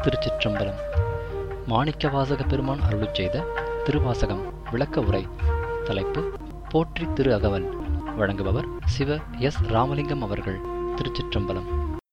திருச்சிற்றம்பலம் மாணிக்கவாசக பெருமான் அருளிச் செய்த திருவாசகம் விளக்க உரை தலைப்பு போற்றி திரு அகவல் வழங்குபவர் சிவ எஸ் ராமலிங்கம் அவர்கள் திருச்சிற்றம்பலம்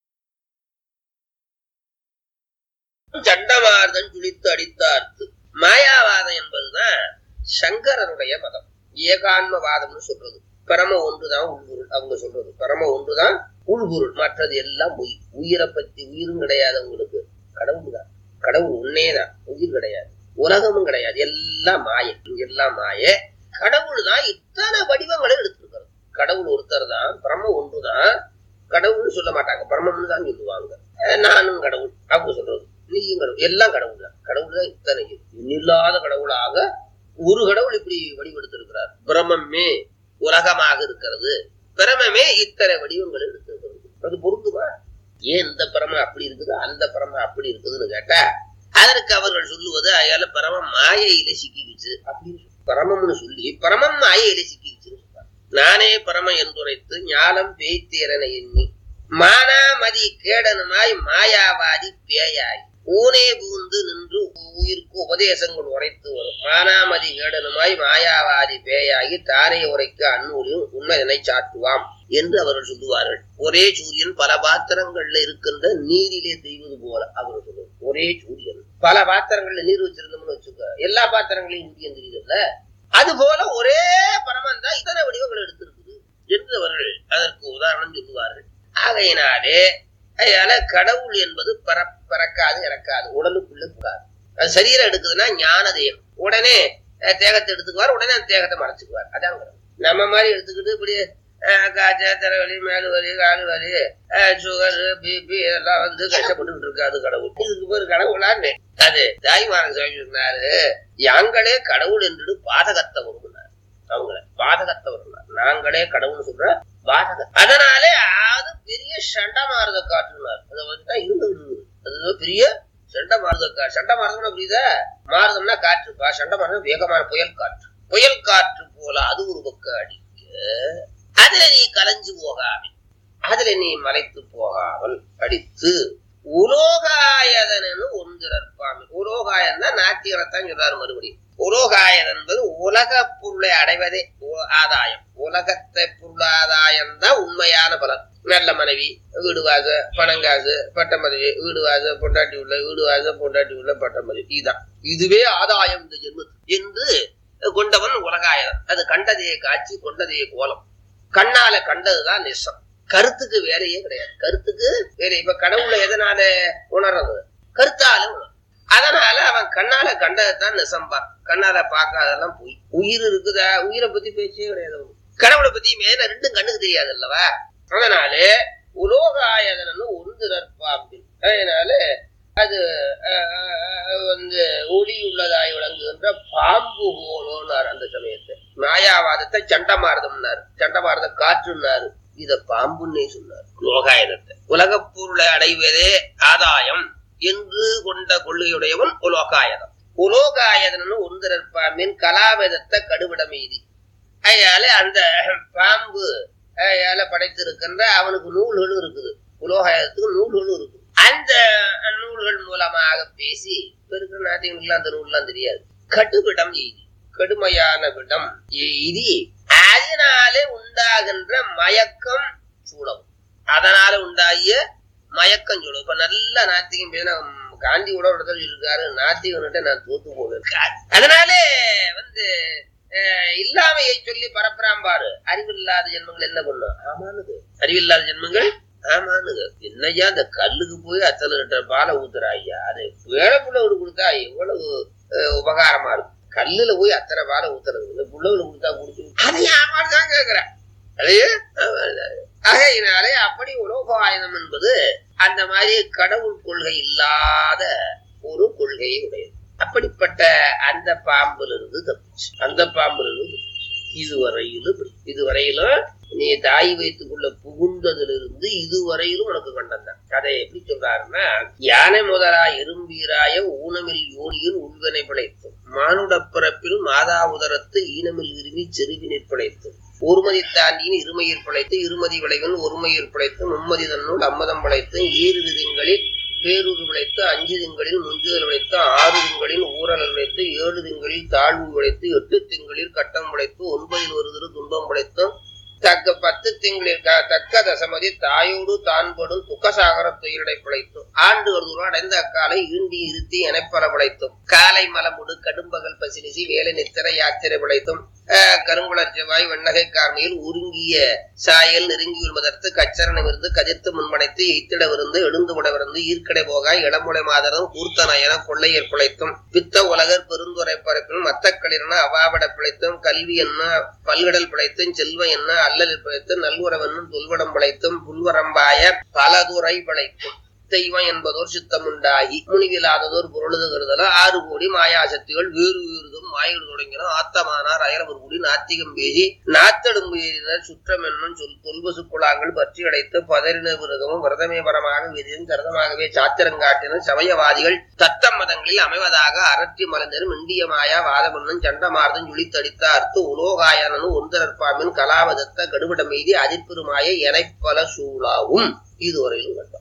சண்டவாதன் துளித்து அடித்தார்த்து மாயாவாதம் என்பதுதான் சங்கரனுடைய மதம் ஏகான்மவாதம்னு சொல்றது பரம ஒன்றுதான் உள்பொருள் அவங்க சொல்றது பரம ஒன்றுதான் உள்பொருள் மற்றது எல்லாம் பொய் உயிரை பத்தி உயிரும் கிடையாது அவங்களுக்கு கடவுள் தான் கடவுள் உன்னேதான் உயிர் கிடையாது உலகமும் கிடையாது எல்லாம் மாய எல்லாம் மாய கடவுள் தான் இத்தனை வடிவங்களை எடுத்திருக்கிறது கடவுள் ஒருத்தர் தான் பிரம்ம ஒன்றுதான் கடவுள்னு சொல்ல மாட்டாங்க பிரம்மம்னு தான் சொல்லுவாங்க அஹ் நானும் கடவுள் அவங்க சொல்றது நீயும் கடவுள் எல்லாம் கடவுள் தான் கடவுள் தான் இத்தனை இல்லாத கடவுளாக ஒரு கடவுள் இப்படி வடிவெடுத்திருக்கிறார் பிரம்மமே உலகமாக இருக்கிறது பிரமமே இத்தனை வடிவங்கள் எடுத்திருக்கிறது அது பொருந்துமா ஏன் இந்த பிரம அப்படி இருக்குது அந்த பிரம அப்படி இருக்குதுன்னு கேட்டா அதற்கு அவர்கள் சொல்லுவது அயால பரமம் மாயையில சிக்கிக்கிச்சு அப்படின்னு சொல்லு. பரமம்னு சொல்லி பரமம் மாயையில சிக்கிக்கிச்சுன்னு சொல்றாங்க நானே பரம என்றுரைத்து ஞானம் பேய்த்தேரன எண்ணி மானாமதி கேடனுமாய் மாயாவாதி பேயாய் ஊனே பூந்து நின்று உயிருக்கு உபதேசங்கள் உரைத்து வரும் மானாமதி கேடனுமாய் மாயாவாதி பேயாகி தானே உரைக்க அந்நூலில் உண்மைதனை சாட்டுவாம் என்று அவர்கள் சொல்லுவார்கள் ஒரே சூரியன் பல பாத்திரங்கள்ல இருக்கின்ற நீரிலே தெய்வது போல அவர்கள் சொல்லுவார் ஒரே சூரியன் பல பாத்திரங்கள்ல நீர் வச்சிருந்தோம்னு வச்சுக்க எல்லா பாத்திரங்களையும் சூரியன் தெரியுதுல்ல அது போல ஒரே பரமன் தான் இத்தனை வடிவங்கள் எடுத்திருக்குது என்று அவர்கள் அதற்கு உதாரணம் சொல்லுவார்கள் ஆகையினாலே அதனால கடவுள் என்பது பற பறக்காது இறக்காது உடலுக்குள்ள போகாது அது சரீரம் எடுக்குதுன்னா ஞான தேகம் உடனே அஹ், தேகத்தை எடுத்துக்குவார் உடனே அந்த தேகத்தை மறைச்சுக்குவார் அதான் கடவுள் நம்ம மாதிரி எடுத்துக்கிட்டு இப்படி அஹ், காய்ச்சல் தலைவலி மேலு வலி காலு வலி சுகர் பிபி இதெல்லாம் வந்து கஷ்டப்பட்டுக்கிட்டு இருக்காது கடவுள் இதுக்கு பேர் கடவுளான்னு அது தாய்மாரன் சுவாமி சொன்னாரு யாங்களே கடவுள் என்று பாதகத்தை வருகிறார் அவங்கள பாதகத்தை வருகிறார் நாங்களே கடவுள் சொல்ற பாதகம் அதனாலே அது பெரிய சண்டை மாறுத காட்டுனார் அதை வந்துதான் இருந்துகிட்டு அது பெரிய சண்டை மாறுத காற்று சண்டை மாறுதம்னா புரியுதா மாறுதம்னா காற்றுப்பா சண்டை மாறுதம் வேகமான புயல் காற்று புயல் காற்று போல அது ஒரு பக்கம் அடிக்க அதுல நீ கலைஞ்சு போகாமல் அதுல நீ மலைத்து போகாமல் அடித்து உலோகாயதனு ஒன்றிருப்பாமி உலோகாயன் தான் நாத்திகரத்தான் சொல்றாரு மறுபடியும் உலோகாயன் என்பது உலக பொருளை அடைவதே உ- ஆதாயம் உலகத்தை பொருளாதாயம் தான் உண்மையான பலன் நல்ல மனைவி வீடு வாச பணங்காசு பட்ட மனைவி வீடு வாச பொண்டாட்டி உள்ள வீடு வாச பொண்டாட்டி உள்ள பட்ட மனைவி இதுதான் இதுவே ஆதாயம் இந்த ஜென்மத்துக்கு என்று கொண்டவன் உலகாயன் அது கண்டதையே காட்சி கொண்டதையே கோலம் கண்ணால கண்டதுதான் நிசம் கருத்துக்கு வேலையே கிடையாது கருத்துக்கு வேலை இப்ப கடவுளை எதனால உணர்றது கருத்தால உணர் அதனால அவன் கண்ணால கண்டதைத்தான் நிசம்பா கண்ணால பார்க்காதெல்லாம் போய் உயிர் இருக்குதா உயிரை பத்தி பேச்சே கிடையாது அவனுக்கு. கடவுளை பத்தி மேல ரெண்டும் கண்ணுக்கு தெரியாது அல்லவா அதனாலே உலோகாயதனு ஒன்றிருப்பாம்பில் அதனால அது அஹ், அஹ், வந்து ஒளி உள்ளதாய் விளங்குகின்ற பாம்பு போலோன்னார் அந்த சமயத்தை மாயாவாதத்தை சண்டமாரதம்னாரு சண்டமாரத காற்றுன்னாரு இத பாம்புன்னே சொன்னார் லோகாயதத்தை உலகப் பொருளை அடைவதே ஆதாயம் என்று கொண்ட கொள்கையுடையவன் உலோகாயதம் உலோகாயதனு ஒன்றிருப்பாம்பின் கலாவேதத்தை கடுவிட மீதி அதனால அந்த பாம்பு அதனால படைத்திருக்கின்ற அவனுக்கு நூல்களும் இருக்குது உலோகாயத்துக்கு நூல்களும் இருக்குது அந்த நூல்கள் மூலமாக பேசி இப்ப இருக்கிற நாட்டிகளுக்கு அந்த நூல்லாம் தெரியாது கடுவிடம் எய்தி கடுமையான விடம் எய்தி அதனாலே உண்டாகின்ற மயக்கம் சூழவும் அதனால உண்டாகிய மயக்கம் சூழவும் இப்ப நல்ல நாத்திகம் பேசினா காந்தி கூட ஒரு இடத்துல இருக்காரு நாத்திகன்கிட்ட நான் தோத்து போவேன் அதனாலே வந்து அஹ், இல்லாமையை சொல்லி பரப்புறான் பாரு அறிவில்லாத ஜென்மங்கள் என்ன பண்ணும் ஆமானுது அறிவில்லாத ஜென்மங்கள் ஆமானுங்க என்னய்யா அந்த கல்லுக்கு போய் அத்தனை லிட்டர் பாலை ஊத்துறா ஐயா அது வேலை புள்ளவனுக்கு கொடுத்தா எவ்வளவு அஹ், உபகாரமா இருக்கும் கல்லுல போய் அத்தனை பாலை ஊத்துறது இந்த புள்ளவனுக்கு கொடுத்தா குடிச்சு அதை ஆமான்னு தான் கேக்குறேன் அதையே ஆகையினாலே அப்படி உலோகாயுதம் என்பது அந்த மாதிரி கடவுள் கொள்கை இல்லாத ஒரு கொள்கையை உடையது அப்படிப்பட்ட அந்த பாம்புல இருந்து தப்பிச்சு அந்த பாம்புல இருந்து தப்பிச்சு. இதுவரையிலும் இப்படி. இதுவரையிலும் நீ தாய் வயிற்றுக்குள்ள புகுந்ததிலிருந்து இதுவரையிலும் உனக்கு கண்டந்தான் அதை எப்படி சொல்றாருன்னா யானை முதலா எறும்பீராய ஊனமில் யோனியின் உள்வனை பிழைத்தும் மானுட பிறப்பில் மாதா உதரத்து ஈனமில் விரும்பி செருவினிற் பிழைத்தும் ஒருமதி தாண்டியின் இருமையிற் பிழைத்து இருமதி விளைவன் ஒருமையிற் பிழைத்து மும்மதி தன்னுள் அம்மதம் பிழைத்து ஈறு விதிங்களில் பேரூர் விளைத்து அஞ்சு திங்களில் முஞ்சுதல் விளைத்து ஆறு திங்களில் ஊரல் விளைத்து ஏழு திங்களில் தாழ்வு விளைத்து எட்டு திங்களில் கட்டம் விளைத்து ஒன்பதில் ஒரு திரு துன்பம் விளைத்தும் தக்க பத்து திங்களில் க- தக்க தசமதி தாயோடு தான்படும் துக்கசாகர துயிரடை பிழைத்தும் ஆண்டு ஒரு தூரம் அடைந்த அக்காலை ஈண்டி இருத்தி எனப்பல பிழைத்தும் காலை மலமுடு கடும்பகல் பசிலிசி வேலை நித்திரை யாத்திரை பிழைத்தும் ஆஹ், கருங்குளர் செவ்வாய் வெண்ணகை கார்மையில் உருங்கிய சாயல் நெருங்கி விழுவதற்கு கச்சரணம் இருந்து கதிர்த்து முன்மனைத்து எய்த்திட விருந்து எழுந்து விடவிருந்து ஈர்க்கடை போகாய் இடமுலை மாதரம் கூர்த்தனயன கொள்ளையர் பிழைத்தும் பித்த உலகர் பெருந்துரை பரப்பிலும் மத்தக்களிரன அவாவிட பிழைத்தும் கல்வி என்ன பல்கடல் பிழைத்தும் செல்வ என்ன அல்லல் பிழைத்தும் நல்வுறவென்னும் தொல்வடம் பிழைத்தும் புல்வரம்பாய பலதுறை பிழைத்தும் தெய்வம் என்பதோர் சித்தமுண்டாகி முனிவிலாததோர் பொருளுது கருதல ஆறு கோடி மாயாசக்திகள் வேறு வேறுதும் மாயிடு தொடங்கின ஆத்தமானார் அயலவர் கூடி நாத்திகம் பேசி நாத்தெடும்பு ஏறினர் சுற்றம் என்னும் சொல் தொல்பசு குழாங்கள் பற்றி அடைத்து பதறின விரதமும் விரதமே பரமாக விதியும் கரதமாகவே சாத்திரங்காட்டினர் சமயவாதிகள் தத்தம் மதங்களில் அமைவதாக அரற்றி மலர்ந்தரும் இந்திய மாயா வாதமன்னன் சண்டமார்தன் ஜுளித்தடித்த அர்த்து உலோகாயனனு ஒன்றற்பாமின் கலாவதத்த கடுபட மீதி அதிர்பெருமாய எனைப்பல சூழாவும் இதுவரையிலும் கண்டோம்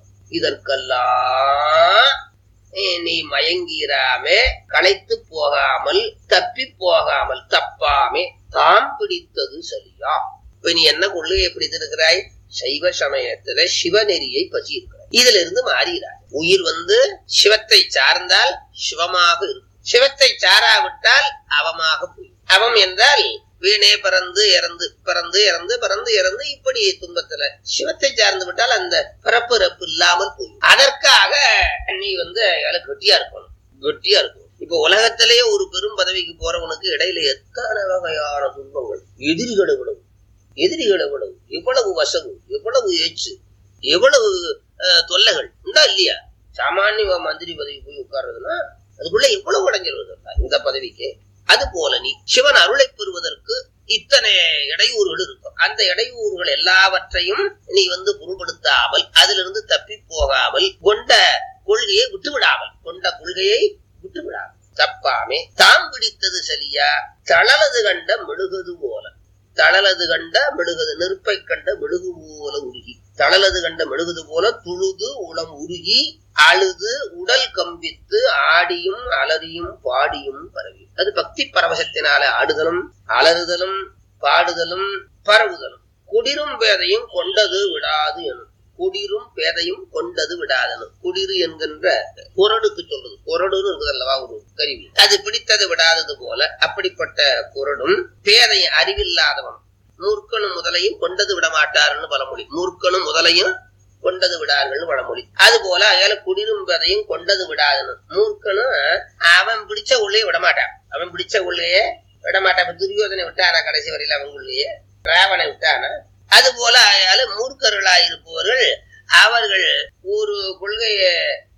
இதற்கெல்லாம் நீ- நீ மயங்கிராமே களைத்து போகாமல் தப்பி போகாமல் தப்பாமே தாம் பிடித்தது சரியா இப்ப நீ என்ன கொள்கையை பிடித்திருக்கிறாய் சைவ சமயத்துல சிவநெறியை பற்றி இருக்கிறாய் இதுல இருந்து மாறுகிறாய் உயிர் வந்து சிவத்தை சார்ந்தால் சிவமாக இருக்கும் சிவத்தை சாராவிட்டால் அவமாக போய் அவம் என்றால் வீணே பிறந்து இறந்து பிறந்து இறந்து பிறந்து இறந்து இப்படி துன்பத்துல சிவத்தை சார்ந்து விட்டால் அந்த பிறப்பு இறப்பு இல்லாமல் போய் அதற்காக நீ வந்து எனக்கு கெட்டியா இருக்கணும் கெட்டியா இருக்கணும் இப்ப உலகத்திலேயே ஒரு பெரும் பதவிக்கு போறவனுக்கு இடையில எத்தனை வகையான துன்பங்கள் எதிரிகளை விடும் எதிரிகளை விடும் எவ்வளவு வசவு எவ்வளவு ஏச்சு எவ்வளவு அஹ், தொல்லைகள் உண்டா இல்லையா சாமானிய மந்திரி பதவி போய் உட்கார்றதுன்னா அதுக்குள்ள எவ்வளவு உடைஞ்சிருவது இந்த பதவிக்கு அது போல நீ சிவன் அருளை பெறுவதற்கு இத்தனை இடையூறுகள் இருக்கும் அந்த இடையூறுகள் எல்லாவற்றையும் நீ வந்து பொருட்படுத்தாமல் அதிலிருந்து தப்பி போகாமல் கொண்ட கொள்கையை விட்டு விடாமல் கொண்ட கொள்கையை விட்டு விடாமல் தப்பாமே தாம் பிடித்தது சரியா தளலது கண்ட மெழுகுது போல தளலது கண்ட மெழுகுது நெருப்பை கண்ட மெழுகு போல உருகி தளலது கண்ட மெழுகுது போல துழுது உளம் உருகி அழுது உடல் கம்பித்து ஆடியும் அலறியும் பாடியும் பரவி அது பக்தி பரவசத்தினால ஆடுதலும் அலறுதலும் பாடுதலும் பரவுதலும் குடிரும் பேதையும் கொண்டது விடாது எனும் குடிரும் பேதையும் கொண்டது விடாதனும் குடிரு என்கின்ற குரடுக்கு சொல்றது குரடுன்னு இருக்குதல்லவா ஒரு கருவி அது பிடித்தது விடாதது போல அப்படிப்பட்ட குரடும் பேதை அறிவில்லாதவன் மூர்க்கனும் முதலையும் கொண்டது விட மாட்டாருன்னு பழமொழி மூர்க்கனும் முதலையும் கொண்டது விடார்கள்னு பழமொழி அது போல அயால குடிரும் பேதையும் கொண்டது விடாதுன்னு மூர்க்கனும் அவன் பிடிச்ச உள்ளே விட மாட்டான் அவன் பிடிச்ச உள்ளேயே விட மாட்டான் இப்ப துரியோதனை விட்டானா கடைசி வரையில அவன் உள்ளேயே ராவனை விட்டானா அது போல ஆயால மூர்க்கர்களாய் இருப்பவர்கள் அவர்கள் ஒரு கொள்கையை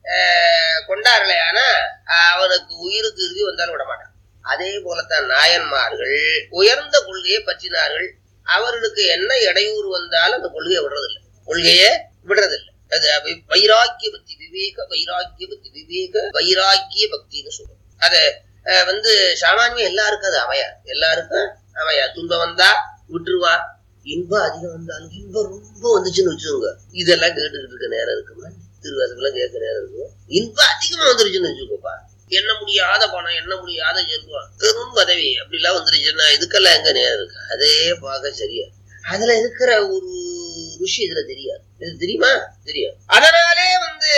ஆஹ், கொண்டார்களே ஆனா அவனுக்கு உயிருக்கு இறுதி வந்தாலும் விட மாட்டான் அதே போலத்தான் நாயன்மார்கள் உயர்ந்த கொள்கையை பற்றினார்கள் அவர்களுக்கு என்ன இடையூறு வந்தாலும் அந்த கொள்கையை விடுறதில்லை கொள்கையை விடுறதில்லை அது வை- வைராக்கிய பக்தி விவேக வைராக்கிய பக்தி விவேக வைராக்கிய பக்தின்னு சொல்றோம் அத அஹ், வந்து சாமானியம் எல்லாருக்கும் அது அமையா எல்லாருக்கும் அமையா துன்பம் வந்தா விட்டுருவா இன்பம் அதிகம் வந்தாலும் இன்பம் ரொம்ப வந்துச்சுன்னு வச்சுக்கோங்க இதெல்லாம் கேட்டுக்கிட்டு இருக்க நேரம் இருக்குமா திருவாசகம் கேட்க நேரம் இருக்கும் இன்பம் அதிகமா வந்துருச்சுன்னு வச்சுக்கோப்பா எண்ண முடியாத பணம் எண்ண முடியாத செல்வம் பெரும் பதவி அப்படிலாம் வந்துருச்சுன்னா இதுக்கெல்லாம் எங்க நேரம் இருக்கு அதே பார்க்க சரியா அதுல இருக்கிற ஒரு ருஷி இதுல தெரியாது இது தெரியுமா தெரியாது அதனாலே வந்து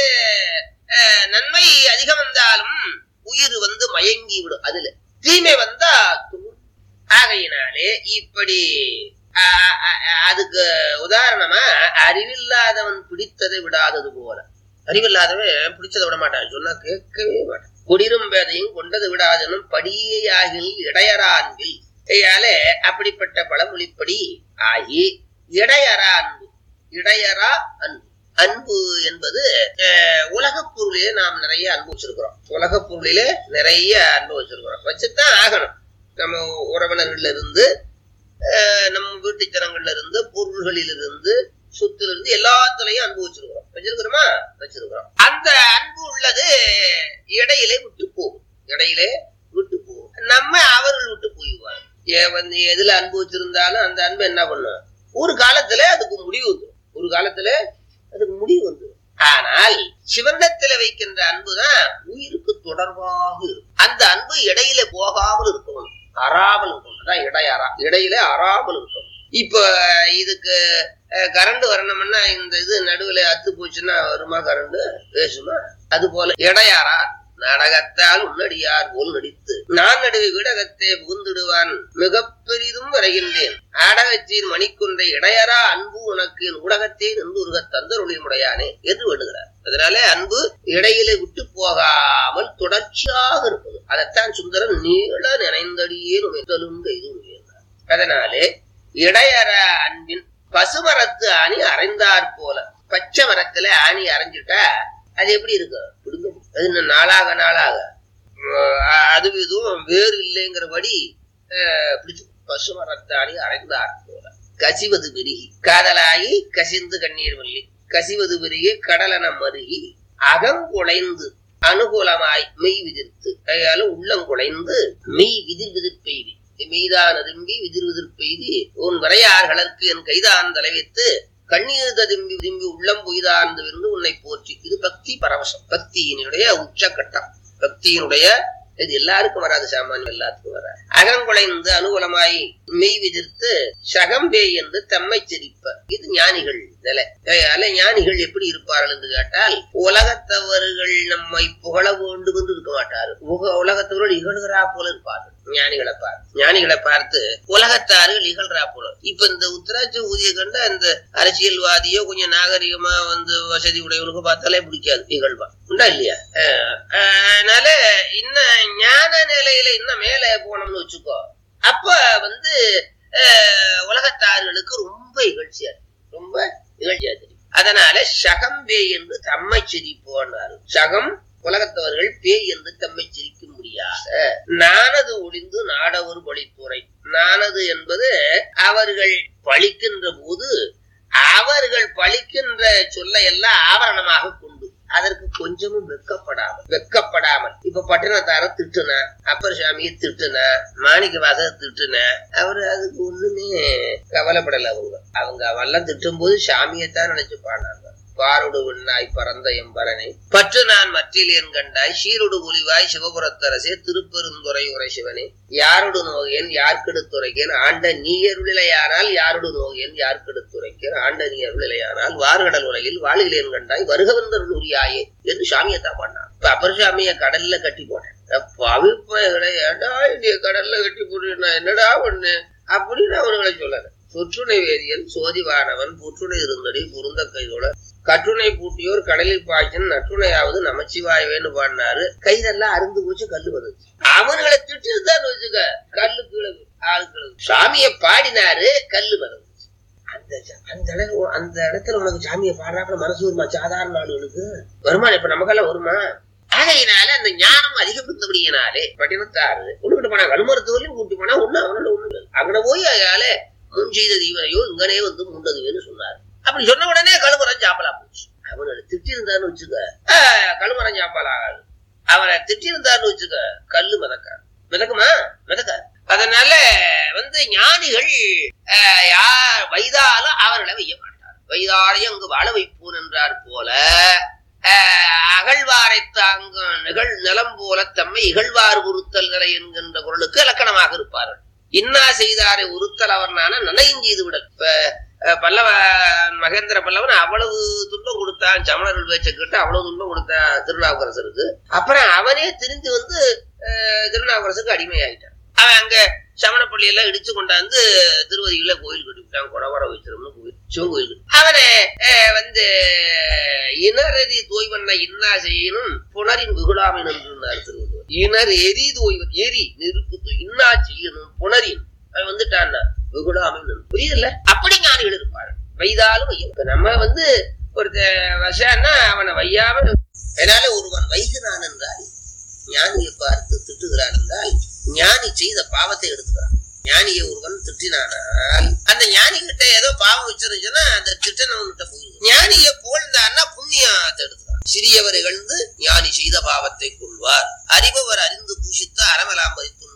அஹ், நன்மை அதிகம் வந்தாலும் உயிர் வந்து மயங்கி விடும் அதுல தீமை வந்தா துன்பம். ஆகையினாலே இப்படி அஹ், அஹ், அதுக்கு உதாரணமா அறிவில்லாதவன் பிடித்ததை விடாதது போல அறிவில்லாதவன் பிடிச்சதை விட மாட்டான் சொன்னா கேட்கவே மாட்டான் குடிரும் பேதையும் கொண்டது விடாதனும் படியாகில் இடையரா அன்பில் கையாலே அப்படிப்பட்ட பழமொழிப்படி ஆகி இடையரா அன்பு இடையரா அன்பு அன்பு என்பது அஹ், உலகப் பொருளிலே நாம் நிறைய அன்பு வச்சிருக்கிறோம் உலகப் பொருளிலே நிறைய அன்பு வச்சிருக்கிறோம் வச்சுதான் ஆகணும் நம்ம உறவினர்கள்ல இருந்து அஹ், நம்ம வீட்டு ஜனங்கள்ல இருந்து பொருள்களில் இருந்து சொத்துல இருந்து எல்லாத்துலயும் அன்பு வச்சிருக்கிறோம் வச்சிருக்கிறோமா வச்சிருக்கிறோம் அந்த அன்பு உள்ளது இடையிலே விட்டு போகும் இடையிலே விட்டு போகும் நம்ம அவர்கள் விட்டு போயிடுவாங்க ஏன் வந்து எதுல அன்பு வச்சிருந்தாலும் அந்த அன்பு என்ன பண்ணும் ஒரு காலத்துல அதுக்கு முடிவு வந்துடும் ஒரு காலத்துல அதுக்கு முடிவு வந்துடும் ஆனால் சிவனிடத்துல வைக்கின்ற அன்புதான் உயிருக்கு தொடர்பாக இருக்கும் அந்த அன்பு இடையில போகாமல் இருக்கணும் அறாமல் இருக்கணும் அதான் இடையறா இடையில அறாமல் இருக்கணும் இப்ப இதுக்கு கரண்ட் வரணும்னா இந்த இது நடுவுல அத்து போச்சுன்னா வருமா கரண்ட் பேசுமா அது போல இடையாரா நாடகத்தால் உன்னடியார் போல் நடித்து நான் நடுவே விடகத்தே புகுந்திடுவான் மிக பெரிதும் வரைகின்றேன் ஆடகத்தின் மணிக்குன்றை இடையரா அன்பு உனக்கு என் ஊடகத்தே நின்று உருக தந்தருளிமுடையானே என்று வேண்டுகிறார் அதனால அன்பு இடையிலே விட்டு போகாமல் தொடர்ச்சியாக இருப்பது அதைத்தான் சுந்தரன் நீள நினைந்தடியே நுழைத்தலும் கைது அதனாலே இடையற அன்பின் பசுமரத்து அணி அரைந்தாற் போல பச்சை மரத்துல ஆணி அரைஞ்சிட்டா அது எப்படி இருக்கு பிடுங்க அது இன்னும் நாளாக நாளாக அது எதுவும் வேறு இல்லைங்கிறபடி பிடிச்சு பசுமரத்து அணி அரைந்தாற் போல கசிவது பெருகி காதலாகி கசிந்து கண்ணீர் வள்ளி கசிவது பெருகி கடலன மருகி அகங்குலைந்து அனுகூலமாய் மெய் விதிர்த்து கையால உள்ளங்குலைந்து மெய் விதிர் விதிர்ப்பெய்தி மெய்தான் அதும்பி விதிர் விதிர்ப்பெய்தி உன் வரையார்களற்கு என் கைதான் தலைவைத்து கண்ணீர் ததும்பி விரும்பி உள்ளம் பொய்தார்ந்து உன்னை போற்றி இது பக்தி பரவசம் பக்தியினுடைய உச்சக்கட்டம் பக்தியினுடைய இது எல்லாருக்கும் வராது சாமானியம் எல்லாத்துக்கும் வராது அகங்குலைந்து அனுகூலமாய் மெய் விதிர்த்து சகம்பே என்று தம்மை சிரிப்ப இது ஞானிகள் நிலை அதனால ஞானிகள் எப்படி இருப்பார்கள் என்று கேட்டால் உலகத்தவர்கள் நம்மை புகழ வேண்டும் என்று இருக்க மாட்டார்கள் உலகத்தவர்கள் இகழ்கிறா போல இருப்பார்கள் ஞானிகளை பார்த்து ஞானிகளை பார்த்து உலகத்தார்கள் இகழ்றா போல இப்ப இந்த உத்தராட்ச ஊதிய கண்ட அந்த அரசியல்வாதியோ கொஞ்சம் நாகரிகமா வந்து வசதி உடையவனுக்கு பார்த்தாலே பிடிக்காது இகழ்வா உண்டா இல்லையா அதனால இன்னும் ஞான நிலையில இன்னும் மேல போனோம்னு வச்சுக்கோ அப்ப வந்து உலகத்தார்களுக்கு ரொம்ப இகழ்ச்சியா ரொம்ப இகழ்ச்சியா தெரியும் அதனால சகம்பே என்று தம்மை சிரிப்போன்னாரு சகம் உலகத்தவர்கள் பேய் என்று தம்மை சிரிக்க முடியாத நானது ஒளிந்து நாடவர் பழித்துறை நானது என்பது அவர்கள் பழிக்கின்ற போது அவர்கள் பழிக்கின்ற சொல்லை எல்லாம் ஆவரணமாக கொண்டு அதற்கு கொஞ்சமும் வெக்கப்படாமல் வெக்கப்படாமல் இப்ப பட்டினத்தார திட்டுன அப்பர் சாமியை திட்டுன மாணிக்க வாசக திட்டுன அவரு அதுக்கு ஒண்ணுமே கவலைப்படல அவங்க அவங்க அவெல்லாம் திட்டும் போது சாமியைத்தான் நினைச்சு பாடினாங்க பாருடு விண்ணாய் பறந்த எம்பரனை பற்று நான் மற்றிலேன் கண்டாய் சீருடு ஒளிவாய் சிவபுரத்தரசே திருப்பெருந்துறை உரை சிவனே யாருடு நோகேன் யார்கெடுத்துரைக்கேன் ஆண்ட நீயருளிலையானால் யாருடு நோகேன் யார்கெடுத்துரைக்கேன் ஆண்ட நீயருளிலையானால் வார்கடல் உலகில் வாழிலேன் கண்டாய் வருகவந்தருள் உரியாயே என்று சாமியத்தான் பண்ணான் இப்ப அப்பர் சாமிய கடல்ல கட்டி போட்டேன் பவிப்பைகளை ஏடா இந்திய கடல்ல கட்டி போட்டு நான் என்னடா பண்ணு அப்படின்னு அவர்களை சொல்லல சொற்றுணை வேதியன் சோதிவானவன் புற்றுணை இருந்தடி புருந்த கைதோட கட்டுணை பூட்டியோர் கடலில் பாய்ச்சன் நற்றுணையாவது நமச்சிவாயவேன்னு பாடினாரு கைதெல்லாம் அருந்து போச்சு கல்லு வந்துச்சு அவர்களை திட்டிருந்தான்னு வச்சுக்க கல்லு கீழே ஆளு கீழே சாமிய பாடினாரு கல்லு வந்துச்சு அந்த அந்த இடம் அந்த இடத்துல உனக்கு சாமியை பாடுறாப்புல மனசு வருமா சாதாரண ஆளுகளுக்கு வருமா இப்ப நமக்கெல்லாம் வருமா ஆகையினால அந்த ஞானம் அதிகப்படுத்தபடியினாலே பட்டினத்தாரு ஒண்ணுகிட்ட போனா கழுமரத்துவரையும் கூட்டி போனா ஒண்ணு அவனோட ஒண்ணு அங்கன போய் அதால முன் செய்த தீவனையோ இங்கனே வந்து முண்டதுவேன்னு சொன்னாரு அப்படி சொன்ன உடனே கழுமரம் சாம்பலா போச்சு அவனை திட்டிருந்தான்னு வச்சுக்க கழுமரம் சாம்பல் ஆகாது அவனை திட்டிருந்தான்னு வச்சுக்க கல்லு மிதக்காது மிதக்குமா மிதக்காது அதனால வந்து ஞானிகள் யார் வைதாலும் அவர்களை வைய மாட்டார் வைதாலையும் அங்கு வாழ வைப்போன் என்றார் போல அகழ்வாரை தாங்கும் நிகழ் நிலம் போல தம்மை இகழ்வார் உறுத்தல் நிலை என்கின்ற குரலுக்கு இலக்கணமாக இருப்பார்கள் இன்னா செய்தாரை உறுத்தல் அவர்னான நனையும் செய்து விடல் இப்ப பல்லவ மகேந்திர பல்லவன் அவ்வளவு துன்பம் கொடுத்தான் சமணர்கள் பேச்சை கேட்டு அவ்வளவு துன்பம் கொடுத்தான் திருநாவுக்கரசருக்கு அப்புறம் அவனே திரும்பி வந்து திருநாவுக்கரசருக்கு அடிமையாயிட்டான் அவன் அங்க சமண பள்ளியெல்லாம் இடிச்சு கொண்டாந்து திருவதியில கோயில் கட்டிவிட்டான் குடவர வச்சிரும்னு கோயில் சிவன் கோயில் அவனை வந்து இனரதி தோய்வண்ண இன்னா செய்யணும் புனரின் வெகுடாமை நின்றுனார் திருவள்ளுவர் இனர் எரி தோய்வன் எரி நெருப்பு இன்னா செய்யணும் புனரின் அவன் வந்துட்டான் வெகுடாமை புரியுதுல்ல அப்படி ஞானிகள் இருப்பார்கள் வைதாலும் இப்ப நம்ம வந்து ஒரு வசான்னா அவனை வையாம அதனால ஒருவன் வைகிறான் என்றால் ஞானியை பார்த்து திட்டுகிறான் என்றால் ஞானி செய்த பாவத்தை எடுத்துக்கிறான் ஞானியை ஒருவன் திட்டினானால் அந்த ஞானி கிட்ட ஏதோ பாவம் வச்சிருந்துச்சுன்னா அந்த திட்டனவன்கிட்ட போயிருக்கு ஞானியை புகழ்ந்தான்னா புண்ணியத்தை எடுத்துக்கிறான் சிறியவர் இகழ்ந்து ஞானி செய்த பாவத்தை கொள்வார் அறிபவர் அறிந்து பூஷித்து அறமலாம் பறித்துண்ட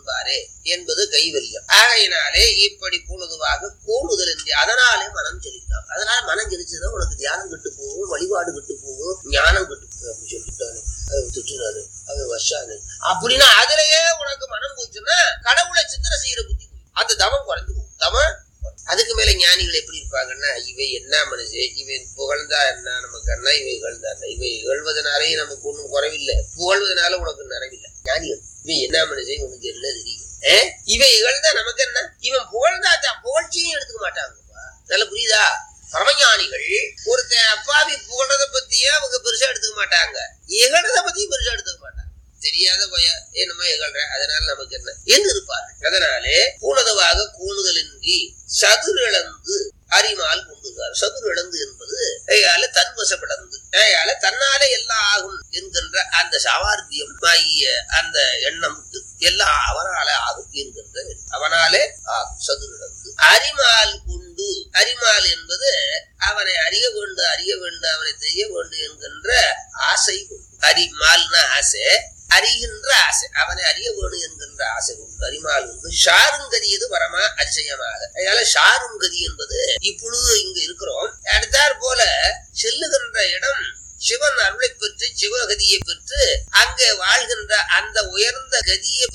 என்பாரே என்பது கைவல்யம் ஆகையினாலே இப்படி பொழுதுவாக கோணுதல் என்று அதனாலே மனம் செலுத்தாம் அதனால மனம் செலுத்துதான் உனக்கு தியானம் கெட்டு போகும் வழிபாடு கெட்டு போகும் ஞானம் கெட்டு போகும் அப்படி சொல்லிட்டானு அவன் திட்டுனாரு அவன் வஷானு அப்படின்னா அதுலயே உனக்கு மனம் போச்சுன்னா கடவுளை சிந்தனை செய்யற புத்தி போகும். அந்த தவம் குறைஞ்சு போகும் தவம் அதுக்கு மேல ஞானிகள் எப்படி இருப்பாங்கன்னா இவை என்ன மனுஷன் இவன் புகழ்ந்தா என்ன நமக்கு என்ன இவை இகழ்ந்தா என்ன இவை இகழ்வதனாலே நமக்கு ஒண்ணும் குறைவில்லை புகழ்வதனால உனக்கு நிறைவில்லை ஞானிகள் இவன் என்ன மனுஷன் உனக்கு என்ன தெரியும் ஏ? இவன் இகழ்ந்தா நமக்கு என்ன இவன் புகழ்ந்தா தான் புகழ்ச்சியும் எடுத்துக்க மாட்டாங்கப்பா நல்லா புரியுதா பரமஞானிகள் ஒருத்தன் அப்பாவி புகழத பத்தியே அவங்க பெருசா எடுத்துக்க மாட்டாங்க இகழத பத்தியும் பெருசா எடுத்துக்க மாட்டாங்க தெரியாத பய என்னமோ இகழ்ற அதனால நமக்கு என்ன என்று இருப்பார் அதனாலே பூனதவாக கூணுதலின்றி சதுரிழந்து அறிமால் கொண்டுகிறார் சதுரிழந்து என்பது கையால தன்வசப்படந்து கையால தன்னாலே எல்லாம் ஆகும் என்கின்ற அந்த சாவார்த்தியம் ஆகிய அந்த எண்ணம் விட்டு எல்லாம் அவனாலே ஆகும் என்கின்ற அவனாலே ஆகும் சதுரிழந்து அறிமால் கொண்டு அறிமால் என்பது அவனை அறிய வேண்டும் அறிய வேண்டும் அவனை செய்ய வேண்டும் என்கின்ற ஆசை கொண்டு அறிமால்னா ஆசை அறிகின்ற ஆசை அவனை அறிய வேணும் என்கின்ற ஆசை உண்டு அறிமால் உண்டு ஷாருங்கதியது பரமா அதிசயமாக அதனால ஷாருங்கதி என்பது இப்பொழுது இங்கு இருக்கிறோம் அடுத்தாற் போல செல்லுகின்ற இடம் சிவன் அருளை பெற்று சிவகதியை பெற்று அங்கே வாழ்கின்ற அந்த உயர்ந்த கதியை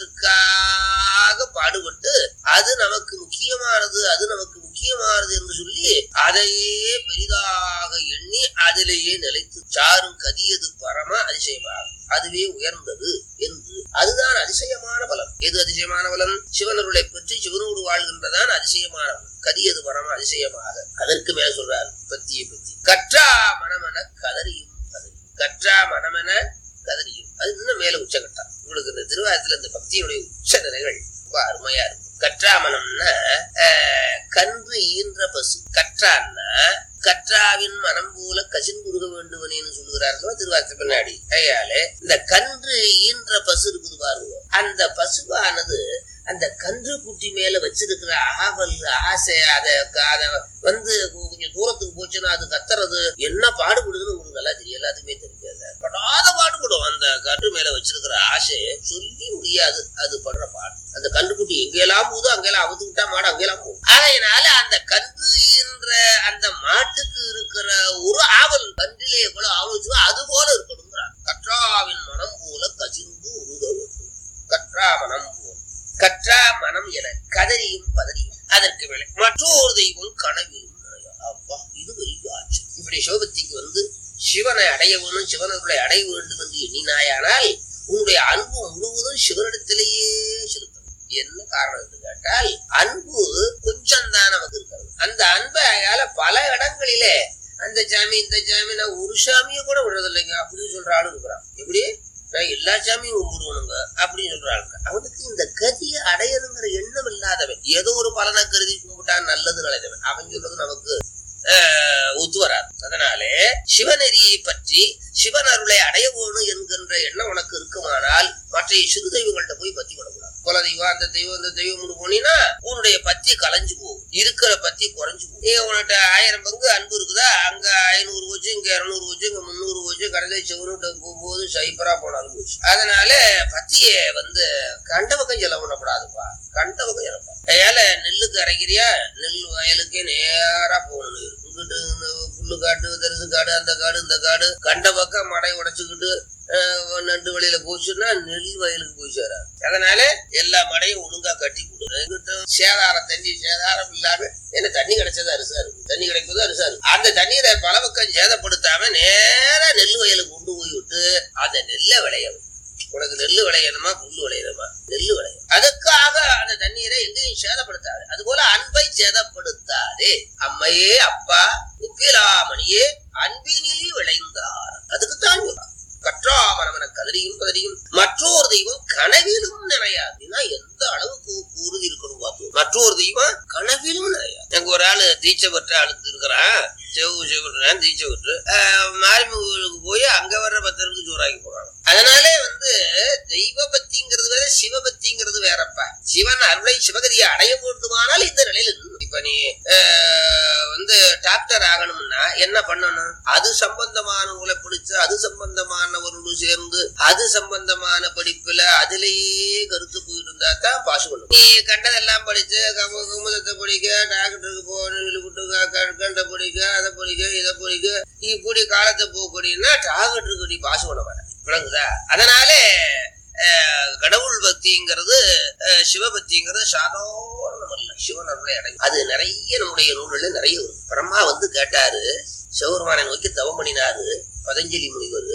பெறுவதற்காக பாடுபட்டு அது நமக்கு முக்கியமானது அது நமக்கு முக்கியமானது என்று சொல்லி அதையே பெரிதாக எண்ணி அதிலேயே நிலைத்து சாரும் கதியது பரம அதிசயமாகும் அதுவே உயர்ந்தது என்று அதுதான் அதிசயமான பலம் எது அதிசயமான பலம் சிவனருளை பற்றி சிவனோடு வாழ்கின்றதான் அதிசயமான பலம் கதியது பரம அதிசயமாக அதற்கு மேல சொல்றார் பத்தியை பத்தி கற்றா மனமென கதறியும் கதறியும் கற்றா மனமென கதறியும் அது இன்னும் மேல உச்சகட்டா உங்களுக்கு இந்த திருவாரத்துல இந்த பக்தியுடைய உச்ச நிலைகள் ரொம்ப அருமையா இருக்கும் கற்றாமனம்னா ஆஹ், கன்று ஈன்ற பசு கற்றான்னா கற்றாவின் மனம் போல கசின்குருக வேண்டுவனேன்னு சொல்லுகிறார்கள் திருவாரத்து பின்னாடி கையாலே இந்த கன்று ஈன்ற பசு இருக்குது பாருங்க அந்த பசுவானது அந்த கன்று குட்டி மேல வச்சிருக்கிற ஆவல் ஆசை அத அத வந்து கொஞ்சம் தூரத்துக்கு போச்சுன்னா அது கத்துறது என்ன பாடுபடுதுன்னு உங்களுக்கு நல்லா தெரியும் எல்லாத்துக்குமே தெரியாது படாத பாடுபடும் அந்த கன்று மேல வச்சிருக்கிற ஆசையை சொல்லி முடியாது அது படுற பாடு அந்த கன்றுக்குட்டி எங்கெல்லாம் போகுதோ அங்கெல்லாம் அவுத்துக்கிட்டா மாடு அங்கெல்லாம் போகும் அதனால அந்த கன்று என்ற அந்த மாட்டுக்கு இருக்கிற ஒரு ஆவல் கன்றிலே எவ்வளவு ஆவல் வச்சுக்கோ அது போல இருக்கணுங்கிறார் கற்றாவின் மனம் போல கசிந்து உருக வேண்டும் கற்றா மனம் போல கற்றா மனம் என கதறியும் பதறியும் அதற்கு மேலே மற்றொரு தெய்வம் கனவிலும் நனையும். அப்பா இது பெரிய ஆட்சி இப்படி சிவபக்திக்கு வந்து சிவனை அடைய வேணும் சிவனர்களை அடைய வேண்டும் என்று எண்ணினாயானால் உன்னுடைய அன்பு முழுவதும் சிவனிடத்திலேயே செலுத்தணும் என்ன காரணம் என்று கேட்டால் அன்பு கொஞ்சம் தான் நமக்கு இருக்கிறது அந்த அன்பை அயால பல இடங்களிலே அந்த சாமி இந்த சாமி நான் ஒரு சாமியை கூட விடுறதில்லைங்க அப்படின்னு சொல்ற ஆளு இருக்கிறான் எப்படி நான் எல்லா சாமியும் கும்பிடுவனுங்க அப்படின்னு சொல்ற ஆளுங்க அவனுக்கு இந்த கதியை அடையணுங்கிற எண்ணம் இல்லாதவன் ஏதோ ஒரு பலனை கருதி கும்பிட்டான் நல்லது நினைத்தவன் அவன் சொல்றது நமக்கு ஆஹ், ஒத்து வராது அதனாலே சிவநெறியை பற்றி சிவன் அருளை அடைய வேணும் என்கின்ற எண்ணம் உனக்கு இருக்குமானால் மற்ற சிறு தெய்வங்கள்ட்ட போய் பத்தி விடக்கூடாது குல தெய்வம் அந்த தெய்வம் இந்த தெய்வம் போனீங்கன்னா உன்னுடைய பத்தி கலைஞ்சு போகும் இருக்கிற பத்தி குறைஞ்சு போகும் நீ உன்கிட்ட ஆயிரம் பங்கு அன்பு இருக்குதா அங்க ஐநூறு போச்சு இங்க இருநூறு போச்சு இங்க முந்நூறு போச்சு கடைசி சிவனுட்ட போகும்போது சைப்பரா போனாலும் போச்சு அதனால பத்திய வந்து கண்ட பக்கம் செலவு பண்ணக்கூடாதுப்பா கண்ட பக்கம் செலவு அதனால நெல்லுக்கு அரைக்கிறியா நெல் வயலுக்கே நேரா போகணும் இங்கிட்டு இந்த புல்லு காடு தரிசு காடு அந்த காடு இந்த காடு கண்ட பக்கம் மடை உடைச்சுக்கிட்டு அஹ், நண்டு வழியில போச்சுன்னா நெல் வயலுக்கு போய் சேராது அதனால எல்லா மடையும் ஒழுங்கா கட்டி கொடுங்க எங்கிட்ட சேதாரம் தண்ணி சேதாரம் இல்லாம என்ன தண்ணி கிடைச்சது அரிசா இருக்கு தண்ணி கிடைப்பது அரிசா இருக்கு அந்த தண்ணீரை பல பக்கம் சேதப்படுத்தாம நேரா நெல் வயலுக்கு கொண்டு போய் விட்டு அந்த நெல்லை விளைய வை. உனக்கு நெல்லு விளையணுமா புல்லு விளையணுமா நெல்லு விளையும் அதுக்காக அந்த தண்ணீரை எங்கேயும் சேதப்படுத்தாது அது போல அன்பை சேதப்படுத்தாதே அம்மையே அப்பா உப்பிலாமணியே அன்பினில் விளைந்தார் அதுக்குத்தான் சொல்றான் கற்றாமனவன கதறியும் கதறியும் மற்றொரு தெய்வம் கனவிலும் நிறையாது அப்படின்னா எந்த அளவுக்கு உறுதி இருக்கணும் பார்த்தோம் மற்றொரு தெய்வம் கனவிலும் நிறையாது எங்க ஒரு ஆளு தீட்சை பெற்ற ஆளு இருக்கிறான் செவ்வு செவ்வுறான் தீட்சை பெற்று மாரிமுகளுக்கு போய் அங்க வர்ற பக்தருக்கு சோறாக்கி போறாங்க அதனாலே வந்து தெய்வ பக்திங்கிறது வேற சிவபக்திங்கிறது வேறப்பா சிவன் அருளை சிவகதியை அடைய வேண்டுமானால் இந்த நிலையில நின்னு. இப்ப நீ ஆஹ், வந்து டாக்டர் ஆகணும்னா என்ன பண்ணணும் அது சம்பந்தமான உங்களை பிடிச்சு அது சம்பந்தமானவரோடு சேர்ந்து அது சம்பந்தமான படிப்புல அதிலேயே கருத்து போயிட்டு இருந்தா தான் பாசு பண்ணும் நீ கண்டதெல்லாம் படிச்சு கம- குமுதத்தை படிக்க டாக்டருக்கு போகணும் விட்டு கண்ட படிக்க அதை படிக்க இதை படிக்க இப்படி காலத்தை போக்கூடியன்னா டாக்டருக்கு நீ பாசு பண்ண மாட்டேன் விளங்குதா அதனால அஹ், கடவுள் பக்திங்கிறது அஹ், சிவபக்திங்கிறது சாதாரணம் அல்ல சிவன் அருளை அடையும் அது நிறைய நம்முடைய நூல்கள்ல நிறைய வரும் பிரம்மா வந்து கேட்டாரு சிவபெருமானை நோக்கி தவம் பண்ணினாரு பதஞ்சலி முனிவர்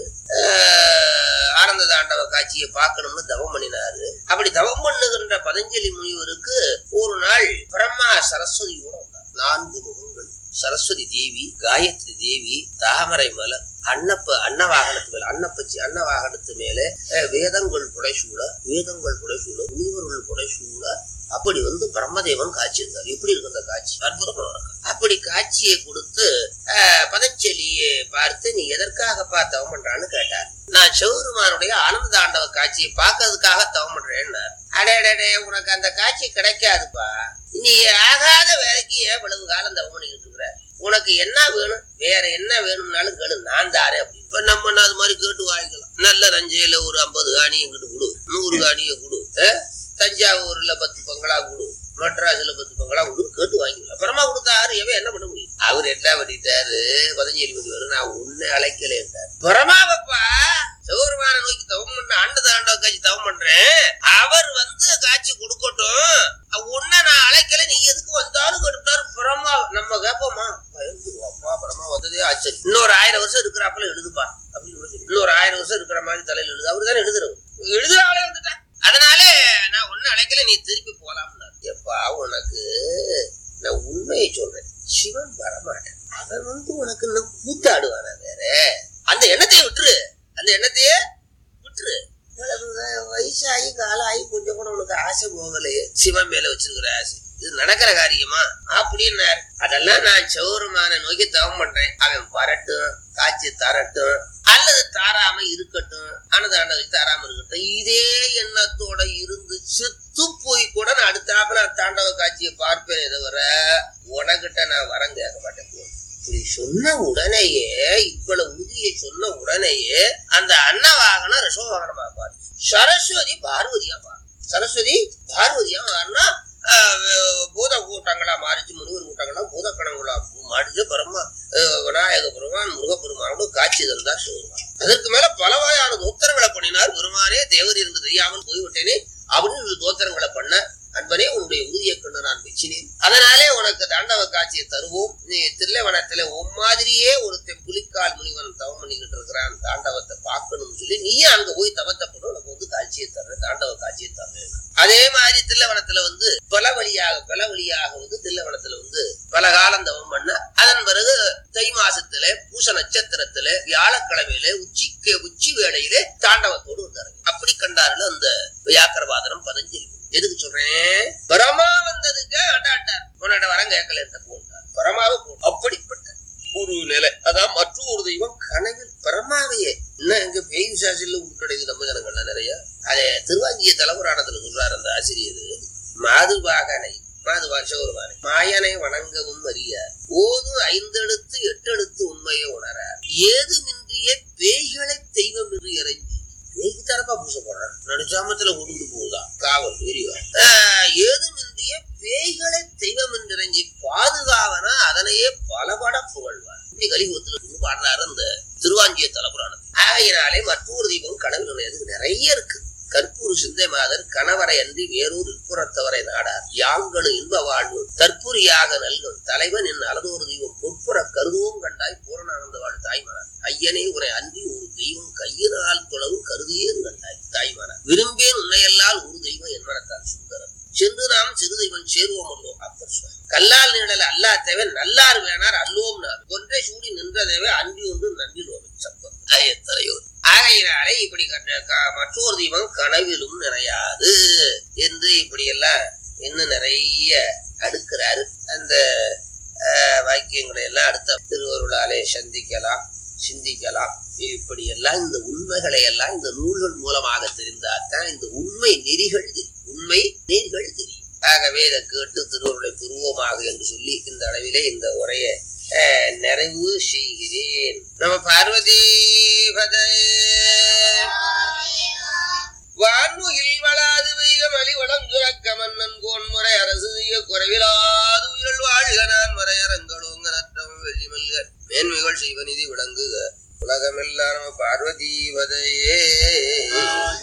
ஆஹ், ஆனந்த தாண்டவ காட்சியை பார்க்கணும்னு தவம் பண்ணினாரு அப்படி தவம் பண்ணுகின்ற பதஞ்சலி முனிவருக்கு ஒரு நாள் பிரம்மா சரஸ்வதியோட வந்தார் நான்கு முகங்கள் சரஸ்வதி தேவி காயத்ரி தேவி தாமரை மலர் அன்னப்ப அன்னவாகனத்து மேல அன்னப்பச்சி அன்னவாகனத்து மேல அஹ், வேதங்கள் புடைசூழ வேதங்கள் புடைசூழ முனிவர்கள் புடைசூழ அப்படி வந்து பிரம்மதேவன் காட்சி இருந்தார் எப்படி இருக்கு அந்த காட்சி அற்புதமா இருக்கு அப்படி காட்சியை கொடுத்து ஆஹ், பதஞ்சலியை பார்த்து நீ எதற்காகப்பா தவம் பண்றான்னு கேட்டார் நான் சிவபெருமானுடைய ஆனந்த ஆண்டவ காட்சியை பார்க்கறதுக்காக தவம் பண்றேன்னு அடே உனக்கு அந்த காட்சி கிடைக்காதுப்பா நீ ஆகாத வேலைக்கு ஏன் இவ்வளவு காலம் தவம் பண்ணிக்கிட்டு இருக்கிற உனக்கு என்ன வேணும் வேற என்ன வேணும்னாலும் கேளு நான் தாரேன் அப்படி இப்ப நம்ம அது மாதிரி கேட்டு வாங்கிக்கலாம் நல்ல ரஞ்சையில ஒரு ஐம்பது காணி எங்கிட்டு கொடு நூறு காணியை கொடு அஹ்? தஞ்சாவூர்ல பத்து பங்களா கொடு மெட்ராஸ்ல பத்து பங்களா கொடு கேட்டு வாங்கிக்கலாம் அப்புறமா கொடுத்தாரு எவன் என்ன பண்ண முடியும் அவர் என்ன பண்ணிட்டாரு பதஞ்சலி முனிவர் நான் உன்னை அழைக்கலேன்ட்டார் பரமாவப்பா சிவபெருமான நோக்கி தவம் பண்ண ஆண்டு தாண்டவ காட்சி தவம் பண்றேன் அவர் வந்து காட்சி கொடுக்கட்டும் உன்னை நான் அழைக்கல நீ எதுக்கு வந்தாலும் கேட்டுட்டாரு பிரம்மா நம்ம கேட்போமா பயந்துருவாப்பா பிரம்மா வந்ததே ஆச்சரியம் இன்னொரு ஆயிரம் வருஷம் இருக்கிறாப்புல எழுதுப்பா அப்படின்னு சொல்லி இன்னொரு ஆயிரம் வருஷம் இருக்கிற மாதிரி தலையில எழுது அவரு தானே எழுதுறவர் எழுதுற ஆளே வந்துட்டா அதனால நான் ஒண்ணு அழைக்கல நீ திருப்பி போலாம்னாரு எப்பா உனக்கு நான் உண்மையை சொல்றேன் சிவன் வரமாட்டேன் அவன் வந்து உனக்கு இன்னும் கூத்தாடுவானா வேற அந்த எண்ணத்தையே விட்டுரு அந்த எண்ணத்தையே விட்டுரு இவ்வளவு வ- வயசாகி காலாகி கொஞ்சம் கூட உனக்கு ஆசை போகலையே சிவன் மேல வச்சிருக்கிற ஆசை இது நடக்கிற காரியமா அப்படின்னாரு அதெல்லாம் நான் சௌரமான நோக்கி தவம் பண்றேன் அவன் வரட்டும் காட்சி தரட்டும் அல்லது தாராம இருக்கட்டும் அன்னதாண்டவை தாராம இருக்கட்டும் இதே எண்ணத்தோட இருந்து செத்து போய் கூட நான் அடுத்தாப்புல தாண்டவ காட்சியை பார்ப்பேனே தவிர உனக்கிட்ட நான் வரம் கேட்க மாட்டேன் போ. இப்படி சொன்ன உடனேயே இவ்வளவு உறுதியை சொன்ன உடனேயே அந்த அன்னவாகனம் ரிஷபவாகனமா பாரு சரஸ்வதி பார்வதியா பாரு சரஸ்வதி பார்வதியா மாறினா பூத கூட்டங்களா மாறிச்சு முனிவர் கூட்டங்களா பூதக்கணங்களா மாறிச்சு பரமா அஹ், விநாயக பெருமான் முருகப்பெருமானோட காட்சி தந்தார் சிவபெருமான் அதற்கு மேல பல வகையான தோத்திரங்களை பண்ணினார் பெருமானே தேவர் என்று தெரியாமல் போய்விட்டேனே அப்படின்னு தோத்திரங்களை பண்ண அன்பனே உன்னுடைய உறுதியை கண்டு நான் வெச்சினேன் அதனாலே உனக்கு தாண்டவ காட்சியை தருவோம் நீ தில்லைவனத்துல உன் மாதிரியே ஒருத்தன் புலிக்கால் முனிவன் தவம் பண்ணிக்கிட்டு இருக்கிறான் தாண்டவத்தை பார்க்கணும்னு சொல்லி நீயே அங்க போய் தவத்தை பண்ண உனக்கு வந்து காட்சியை தர்றேன் தாண்டவ காட்சியை தர்றேன் அதே மாதிரி தில்லவனத்துல வந்து பல வழியாக பல வழியாக வந்து தில்லவனத்துல வந்து பல காலம் தவம் பண்ண அதன் பிறகு தை மாசத்துல பூச நட்சத்திரத்துல வியாழக்கிழமையில உச்சிக்கு உச்சி வேளையிலே தாண்டவத்தோடு வந்தாரு அப்படி கண்டார்கள் அந்த வியாக்கரவாதனம் பதஞ்சலி எதுக்கு சொல்றேன் பரமா வந்ததுக்கு ஆண்டாண்டார் உன்னோட வரம் கேட்கல இருந்த போன்றார் பரமாவை போ அப்படிப்பட்ட ஒரு நிலை அதான் மற்றொரு தெய்வம் கனவில் பரமாவையே இன்னும் எங்க பேய் விசாசில உட்கடையுது நம்ம ஜனங்கள்ல நிறைய அதே திருவாஞ்சிய தலைவராணத்துல சொல்றாரு அந்த ஆசிரியர் மாதுபாகனை மாதுவா சிவருமானை மாயனை வணங்கவும் அறியார் ஓதும் ஐந்தெழுத்து எட்டெழுத்து உண்மையை உணரார் ஏதுமின்றிய பேய்களை தெய்வம் என்று இறைஞ்சி பேய்க்கு தரப்பா பூசை போடுறார் நடுச்சாமத்துல ஓடிட்டு போகுதா காவல் எரிவா ஏதுமின்றிய பேய்களை தெய்வம் என்று இறைஞ்சி பாதுகாவனா அதனையே பலபட புகழ்வார் இப்படி கலிபுரத்துல பாடுறாரு அந்த திருவாஞ்சிய தலைப்புராணம் ஆகையினாலே மற்றொரு தீபம் கனவில் நுழையதுக்கு நிறைய இருக்கு கற்பூர் சிந்தை மாதர் கணவரை அன்றி வேறொரு இப்புறத்தவரை நாடார் யாங்கனு இன்ப வாழ்வு தற்புரியாக நல்கும் தலைவன் என் அலதோரு தெய்வம் பொற்புற கருதுவோம் கண்டாய் பூரணானந்த வாழ் தாய்மனார் ஐயனே உரை அன்றி ஒரு தெய்வம் கையினால் தொலைவு கருதியேன் கண்டாய் தாய்மனார் விரும்பேன் உன்னையல்லால் ஒரு தெய்வம் என் மனத்தால் சுந்தரம் சென்று நாம் சிறு தெய்வம் சேருவோம் அல்லோ அப்பர் சுவாமி கல்லால் நீடல அல்லா தேவை நல்லார் வேணார் அல்லோம் நார் ஒன்றை சூடி நின்றதேவே அன்றி ஒன்று நன்றிலோம் சப்பம் எத்தனையோர் ஆகையினாலே இப்படி கண்ட- க- மற்றொரு தெய்வம் கனவிலும் நிறையாது என்று இப்படி எல்லாம் இன்னும் நிறைய அடுக்கிறாரு அந்த அஹ், வாக்கியங்களை எல்லாம் அடுத்த திருவருளாலே சந்திக்கலாம் சிந்திக்கலாம் இப்படி எல்லாம் இந்த உண்மைகளை எல்லாம் இந்த நூல்கள் மூலமாக தெரிந்தால்தான் இந்த உண்மை நெறிகள் தெரியும் உண்மை நெறிகள் தெரியும் ஆகவே இதை கேட்டு திருவருளை பெறுவோமாக என்று சொல்லி இந்த அளவிலே இந்த உரையை அஹ், நிறைவு செய்கிறேன் நம்ம பார்வதி பதே வான்முகில் வளாது வைகம் கமலி வளங்குறக்க மன்னன் கோன்முறை அரசு செய்ய குறைவிலாது உயிர்கள் வாழ்க நான் மறையரங்களோங்க நற்றம் வெள்ளி மல்க மேன்மைகள் சிவநிதி விளங்குக உலகமெல்லாம் பார்வதி வதையே